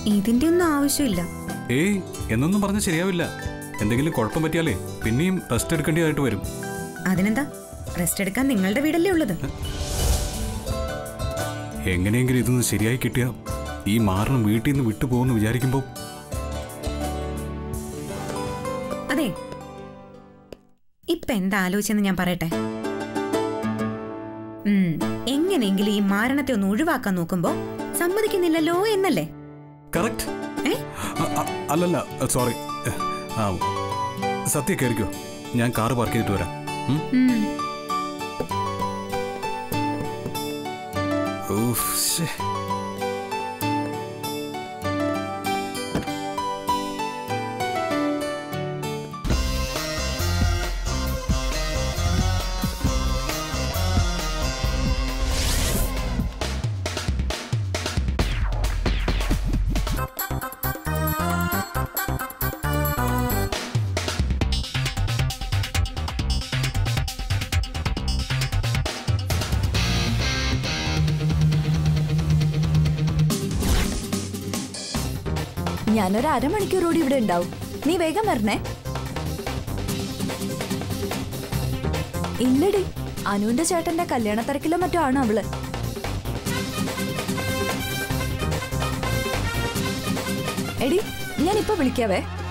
ഇതിന്റെ ഒന്നും ആവശ്യമില്ല ഏയ് എന്നൊന്നും പറഞ്ഞ ശരിയാവില്ല എന്തെങ്കിലും കുഴപ്പം പറ്റിയാലേ പിന്നെയും റെസ്റ്റ് എടുക്കേണ്ടതായിട്ട് വരും അതിനെന്താ റെസ്റ്റ് എടുക്കാൻ നിങ്ങളുടെ വീടല്ലേ ഉള്ളത് എങ്ങനെയെങ്കിലും ഇതൊന്ന് ശരിയായി കിട്ടിയ ഈ മാറണം വീട്ടിൽ നിന്ന് വിട്ടുപോകുമെന്ന് വിചാരിക്കുമ്പോൾ അതെ ഇപ്പൊ എന്താ ആലോചിച്ചെന്ന് ഞാൻ പറയട്ടെ ഉം, എങ്ങനെയെങ്കിലും ഈ മാരണത്തെ ഒന്ന് ഒഴിവാക്കാൻ നോക്കുമ്പോ സമ്മതിക്കുന്നില്ലല്ലോ എന്നല്ലേ കറക്റ്റ് ഏ? അല്ലല്ല സോറി ആ സത്യ കയറിക്കോ ഞാൻ കാറ് പാർക്ക് ചെയ്തിട്ട് വരാം ഉം? ഉം, ഊഫ്, ശ്ശേ. ഞാനൊരു അരമണിക്കൂർ കൂടി ഇവിടെ ഉണ്ടാവും നീ വേഗം വരണേ ഇല്ലടി അനുവിന്റെ ചേട്ടന്റെ കല്യാണ തിരക്കിലോ മറ്റോ ആണ് അവള് എടി ഞാൻ ഇപ്പൊ വിളിക്കാവേ